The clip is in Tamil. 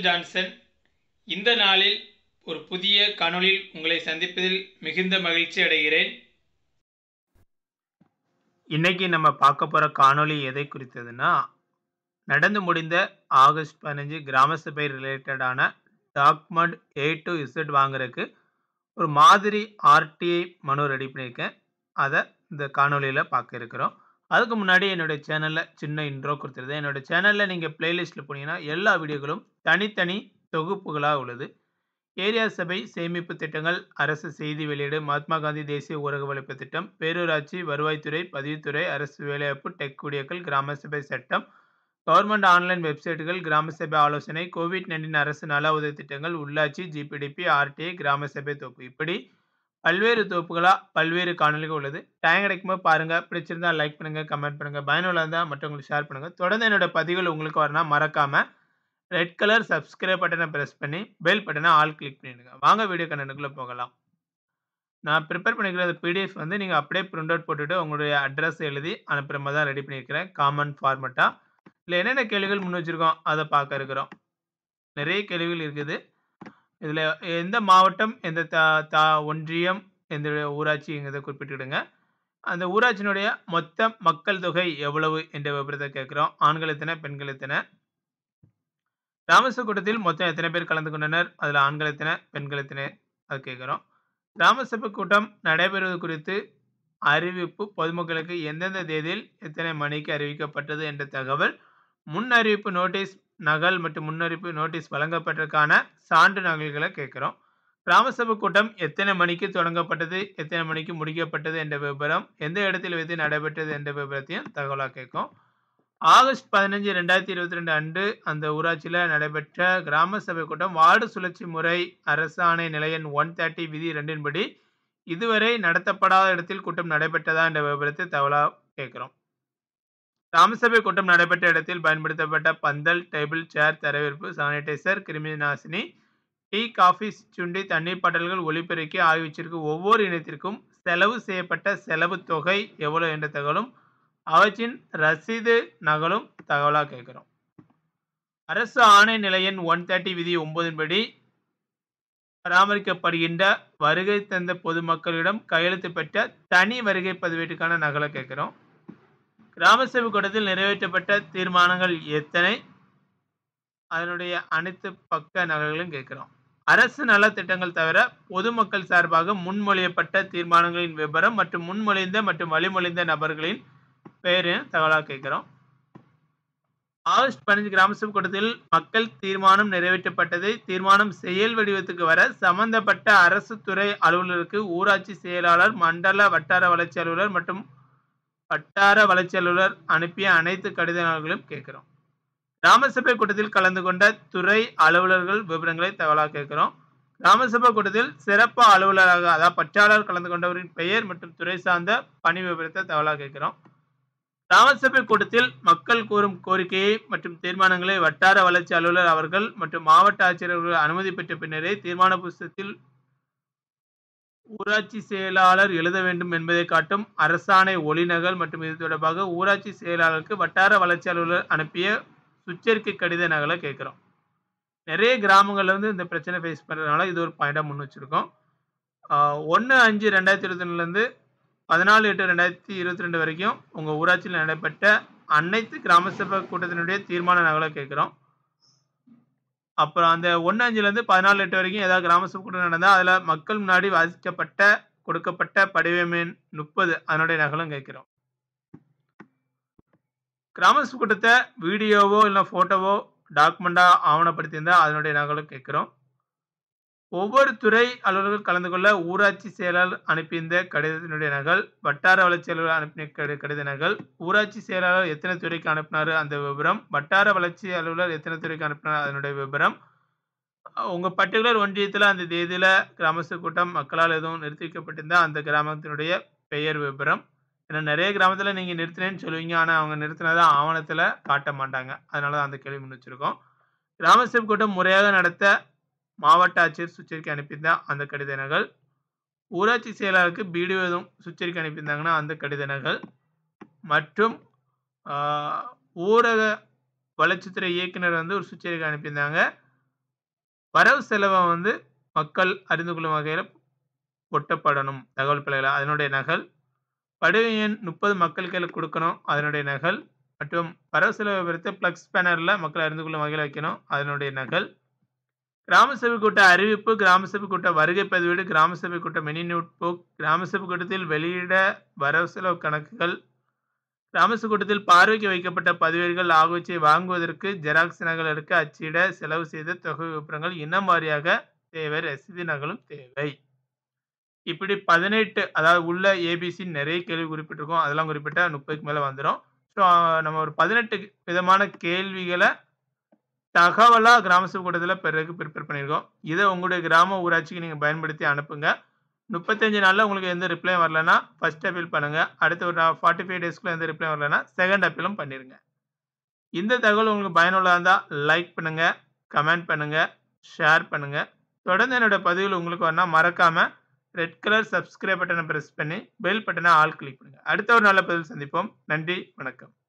மைக்கேல் ஜான்சன் இந்த நாளில் ஒரு புதிய காணொளியில் உங்களை சந்திப்பதில் மிகுந்த மகிழ்ச்சி அடைகிறேன் இன்னைக்கு நம்ம பார்க்க போகிற காணொளி எதை குறித்ததுன்னா நடந்து முடிந்த ஆகஸ்ட் பதினஞ்சு கிராம சபை ரிலேட்டடான டாக்குமெண்ட் ஏ டு இசட் வாங்குறதுக்கு ஒரு மாதிரி ஆர்டிஐ மனு ரெடி பண்ணியிருக்கேன் அதை இந்த காணொளியில் பார்க்க இருக்கிறோம் அதுக்கு முன்னாடி என்னுடைய சேனலில் சின்ன இன்ட்ரோ கொடுத்துருது என்னோடய சேனலில் நீங்கள் பிளேலிஸ்ட்டில் போனீங்கன்னா எல்லா வீடியோக்களும் தனித்தனி தொகுப்புகளாக உள்ளது ஏரியா சபை சேமிப்பு திட்டங்கள் அரசு செய்தி வெளியீடு மகாத்மா காந்தி தேசிய ஊரக வளைப்பு திட்டம் பேரூராட்சி வருவாய்த்துறை பதிவுத்துறை அரசு வேலைவாய்ப்பு டெக் ஊழியர்கள் கிராம சபை சட்டம் கவர்மெண்ட் ஆன்லைன் வெப்சைட்டுகள் கிராம சபை ஆலோசனை கோவிட் நைன்டீன் அரசு நல உதவி திட்டங்கள் உள்ளாட்சி ஜிபிடிபி ஆர்டிஐ கிராம சபை தொகுப்பு இப்படி பல்வேறு தொகுப்புகளாக பல்வேறு காணொலிகள் உள்ளது டைம் கிடைக்கும்போது பாருங்கள் பிடிச்சிருந்தா லைக் பண்ணுங்கள் கமெண்ட் பண்ணுங்கள் பயனுள்ள இருந்தால் மற்றவங்களுக்கு ஷேர் பண்ணுங்கள் தொடர்ந்து என்னோட பதிவுகள் உங்களுக்கு வரணும் மறக்காமல் ரெட் கலர் சப்ஸ்கிரைப் பட்டனை ப்ரெஸ் பண்ணி பெல் பட்டனை ஆல் கிளிக் பண்ணிடுங்க வாங்க வீடியோ கண்டனுக்குள்ளே போகலாம் நான் ப்ரிப்பேர் பண்ணிக்கிற அந்த பிடிஎஃப் வந்து நீங்கள் அப்படியே பிரிண்ட் அவுட் போட்டுட்டு உங்களுடைய அட்ரஸ் எழுதி அனுப்புகிற மாதிரி தான் ரெடி பண்ணியிருக்கிறேன் காமன் ஃபார்மெட்டாக இல்லை என்னென்ன கேள்விகள் முன் வச்சுருக்கோம் அதை பார்க்க இருக்கிறோம் நிறைய கேள்விகள் இருக்குது இதில் எந்த மாவட்டம் எந்த தா தா ஒன்றியம் எந்த ஊராட்சிங்கிறத குறிப்பிட்டுடுங்க அந்த ஊராட்சியினுடைய மொத்த மக்கள் தொகை எவ்வளவு என்ற விவரத்தை கேட்குறோம் ஆண்கள் எத்தனை பெண்கள் எத்தனை கிராமசபை கூட்டத்தில் மொத்தம் எத்தனை பேர் கலந்து கொண்டனர் அதில் ஆண்கள் எத்தனை பெண்கள் எத்தனை அது கேட்குறோம் கிராமசபை கூட்டம் நடைபெறுவது குறித்து அறிவிப்பு பொதுமக்களுக்கு எந்தெந்த தேதியில் எத்தனை மணிக்கு அறிவிக்கப்பட்டது என்ற தகவல் முன் அறிவிப்பு நோட்டீஸ் நகல் மற்றும் முன்னறிவிப்பு நோட்டீஸ் வழங்கப்பட்டதற்கான சான்று நகல்களை கேட்குறோம் கிராம சபை கூட்டம் எத்தனை மணிக்கு தொடங்கப்பட்டது எத்தனை மணிக்கு முடிக்கப்பட்டது என்ற விவரம் எந்த இடத்தில் வைத்து நடைபெற்றது என்ற விவரத்தையும் தகவலாக கேட்கும் ஆகஸ்ட் பதினஞ்சு ரெண்டாயிரத்தி இருபத்தி ரெண்டு அன்று அந்த ஊராட்சியில் நடைபெற்ற கிராம சபை கூட்டம் வார்டு சுழற்சி முறை அரசாணை நிலையன் ஒன் தேர்ட்டி விதி ரெண்டின்படி இதுவரை நடத்தப்படாத இடத்தில் கூட்டம் நடைபெற்றதா என்ற விவரத்தை தகவலாக கேட்குறோம் கிராமசபை கூட்டம் நடைபெற்ற இடத்தில் பயன்படுத்தப்பட்ட பந்தல் டேபிள் சேர் தரவேற்பு சானிடைசர் கிருமி நாசினி டீ காஃபி சுண்டி தண்ணீர் பாட்டல்கள் ஒளிபெருக்கி ஆகியவற்றிற்கு ஒவ்வொரு இனத்திற்கும் செலவு செய்யப்பட்ட செலவு தொகை எவ்வளவு என்ற தகவலும் அவற்றின் ரசீது நகலும் தகவலாக கேட்குறோம் அரசு ஆணை நிலையின் ஒன் தேர்ட்டி விதி ஒன்பதின்படி பராமரிக்கப்படுகின்ற வருகை தந்த பொதுமக்களிடம் கையெழுத்து பெற்ற தனி வருகை பதிவேட்டுக்கான நகலை கேட்குறோம் கிராம சபை கூட்டத்தில் நிறைவேற்றப்பட்ட தீர்மானங்கள் எத்தனை அதனுடைய அனைத்து பக்க நகல்களும் கேட்குறோம் அரசு நல திட்டங்கள் தவிர பொதுமக்கள் சார்பாக முன்மொழியப்பட்ட தீர்மானங்களின் விவரம் மற்றும் முன்மொழிந்த மற்றும் வழிமொழிந்த நபர்களின் பெயரையும் தகவலாக கேட்குறோம் ஆகஸ்ட் பதினஞ்சு கிராம சபை கூட்டத்தில் மக்கள் தீர்மானம் நிறைவேற்றப்பட்டதை தீர்மானம் செயல் வடிவத்துக்கு வர சம்பந்தப்பட்ட அரசு துறை அலுவலருக்கு ஊராட்சி செயலாளர் மண்டல வட்டார வளர்ச்சி அலுவலர் மற்றும் வட்டார வளர்ச்சி அலுவலர் அனுப்பிய அனைத்து கடிதங்களும் கேட்குறோம் கிராம சபை கூட்டத்தில் கலந்து கொண்ட துறை அலுவலர்கள் விவரங்களை தகவலாக கேட்கிறோம் கிராம சபை கூட்டத்தில் சிறப்பு அலுவலராக அதாவது பற்றாளர் கலந்து கொண்டவரின் பெயர் மற்றும் துறை சார்ந்த பணி விவரத்தை தகவலாக கேட்கிறோம் கிராம சபை கூட்டத்தில் மக்கள் கூறும் கோரிக்கையை மற்றும் தீர்மானங்களை வட்டார வளர்ச்சி அலுவலர் அவர்கள் மற்றும் மாவட்ட ஆட்சியர்கள் அனுமதி பெற்ற பின்னரே தீர்மான புஸ்தகத்தில் ஊராட்சி செயலாளர் எழுத வேண்டும் என்பதை காட்டும் அரசாணை ஒளிநகல் மற்றும் இது தொடர்பாக ஊராட்சி செயலாளருக்கு வட்டார வளர்ச்சி அலுவலர் அனுப்பிய சுச்சரிக்கை கடித நகலை கேட்குறோம் நிறைய கிராமங்கள்ல வந்து இந்த பிரச்சனை ஃபேஸ் பண்ணுறதுனால இது ஒரு பாயிண்டாக முன் வச்சுருக்கோம் ஒன்று அஞ்சு ரெண்டாயிரத்தி இருபத்தி ரெண்டுலேருந்து பதினாலு எட்டு ரெண்டாயிரத்தி இருபத்தி ரெண்டு வரைக்கும் உங்கள் ஊராட்சியில் நடைபெற்ற அனைத்து கிராம சபை கூட்டத்தினுடைய தீர்மான நகலை கேட்குறோம் அப்புறம் அந்த ஒன்று அஞ்சுலேருந்து பதினாலு எட்டு வரைக்கும் ஏதாவது கிராம சபை கூட்டம் நடந்தால் அதில் மக்கள் முன்னாடி வாசிக்கப்பட்ட கொடுக்கப்பட்ட படிவமேன் முப்பது அதனுடைய நகலும் கேட்குறோம் கிராம சபை கூட்டத்தை வீடியோவோ இல்லை ஃபோட்டோவோ டாக்குமெண்ட்டாக ஆவணப்படுத்தியிருந்தால் அதனுடைய நகலும் கேட்குறோம் ஒவ்வொரு துறை அலுவலர்கள் கலந்து கொள்ள ஊராட்சி செயலாளர் அனுப்பியிருந்த கடிதத்தினுடைய நகல் வட்டார வளர்ச்சி அலுவலர் அனுப்பிய கடி கடித நகல் ஊராட்சி செயலாளர் எத்தனை துறைக்கு அனுப்பினார் அந்த விவரம் வட்டார வளர்ச்சி அலுவலர் எத்தனை துறைக்கு அனுப்பினார் அதனுடைய விவரம் உங்கள் பர்டிகுலர் ஒன்றியத்தில் அந்த தேதியில் கிராம சபை கூட்டம் மக்களால் எதுவும் நிறுத்தி வைக்கப்பட்டிருந்தால் அந்த கிராமத்தினுடைய பெயர் விவரம் ஏன்னா நிறைய கிராமத்தில் நீங்கள் நிறுத்தினேன்னு சொல்லுவீங்க ஆனால் அவங்க நிறுத்தினதை ஆவணத்தில் காட்ட மாட்டாங்க அதனால தான் அந்த கேள்வி முன் வச்சுருக்கோம் கிராம சபை கூட்டம் முறையாக நடத்த மாவட்ட ஆட்சியர் சுச்சரிக்கை அனுப்பியிருந்தா அந்த கடித நகல் ஊராட்சி செயலாளருக்கு பிடிஓ எதுவும் சுச்சரிக்கை அனுப்பியிருந்தாங்கன்னா அந்த கடித நகல் மற்றும் ஆஹ், ஊரக வளர்ச்சித்துறை இயக்குனர் வந்து ஒரு சுச்சரிக்கை அனுப்பியிருந்தாங்க வரவு செலவ வந்து மக்கள் அறிந்து கொள்ளும் வகையில ஒட்டப்படணும் தகவல் பலகையில. அதனுடைய நகல். படிவ எண் 30 மக்கள் கையில குடுக்கணும். அதனுடைய நகல். மற்றும் வரவு செலவு விவரத்த ஃப்ளெக்ஸ் பேனர்ல மக்கள் அறிந்து கொள்ளும் வகையில வைக்கணும். அதனுடைய நகல். கிராம சபை கூட்ட அறிவிப்பு, கிராம சபை கூட்ட வருகை பதிவேடு, கிராம சபை கூட்ட மினி நோட்புக், கிராம சபை கூட்டத்தில் வெளியிட வரவு செலவு கணக்குகள், கிராம சபை கூட்டத்தில் பார்வைக்கு வைக்கப்பட்ட பதிவேடுகள் ஆகியவற்றை வாங்குவதற்கு ஜெராக்ஸ் நகல் எடுக்க அச்சிட செலவு செய்த தொகை விபரங்கள் இனம் வாரியாக தேவை. ரசீது நகலும் தேவை. இப்படி 18 அதாவது உள்ள ஏபிசி நெறைய கேள்வி குறிப்பிட்டிருக்கும். அதெல்லாம் குறிப்பிட்டா 30க்கு மேல வந்துரும். ஸோ நம்ம ஒரு 18 விதமான கேள்விகள தகவலா கிராம சபை கூட்டத்தில பெறதுக்கு ப்ரிப்பேர் பண்ணியிருக்கோம். இத உங்களுடைய கிராம ஊராட்சிக்கு நீங்க பயன்படுத்தி அனுப்புங்க. 35 நாள்ல உங்களுக்கு எந்த ரிப்ளையும் வரலன்னா, ஃபர்ஸ்ட் அப்பீல் பண்ணுங்க. அடுத்து ஒரு 45 டேஸ்க்குள்ள எந்த ரிப்ளையும் வரலன்னா, செகண்ட் அப்பீலும் பண்ணிருங்க. இந்த தகவல் உங்களுக்கு பயனுள்ளதா இருந்தா லைக் பண்ணுங்க, கமெண்ட் பண்ணுங்க, ஷேர் பண்ணுங்க. தொடர்ந்து என்னோட பதிவுகள் உங்களுக்கு வரணும்னா மறக்காம ரெட் கலர் சப்ஸ்கிரைப் பட்டன பிரஸ் பண்ணி, பெல் பட்டன ஆல் கிளிக் பண்ணுங்க. அடுத்த ஒரு நல்ல பதிவில் சந்திப்போம். நன்றி, வணக்கம்.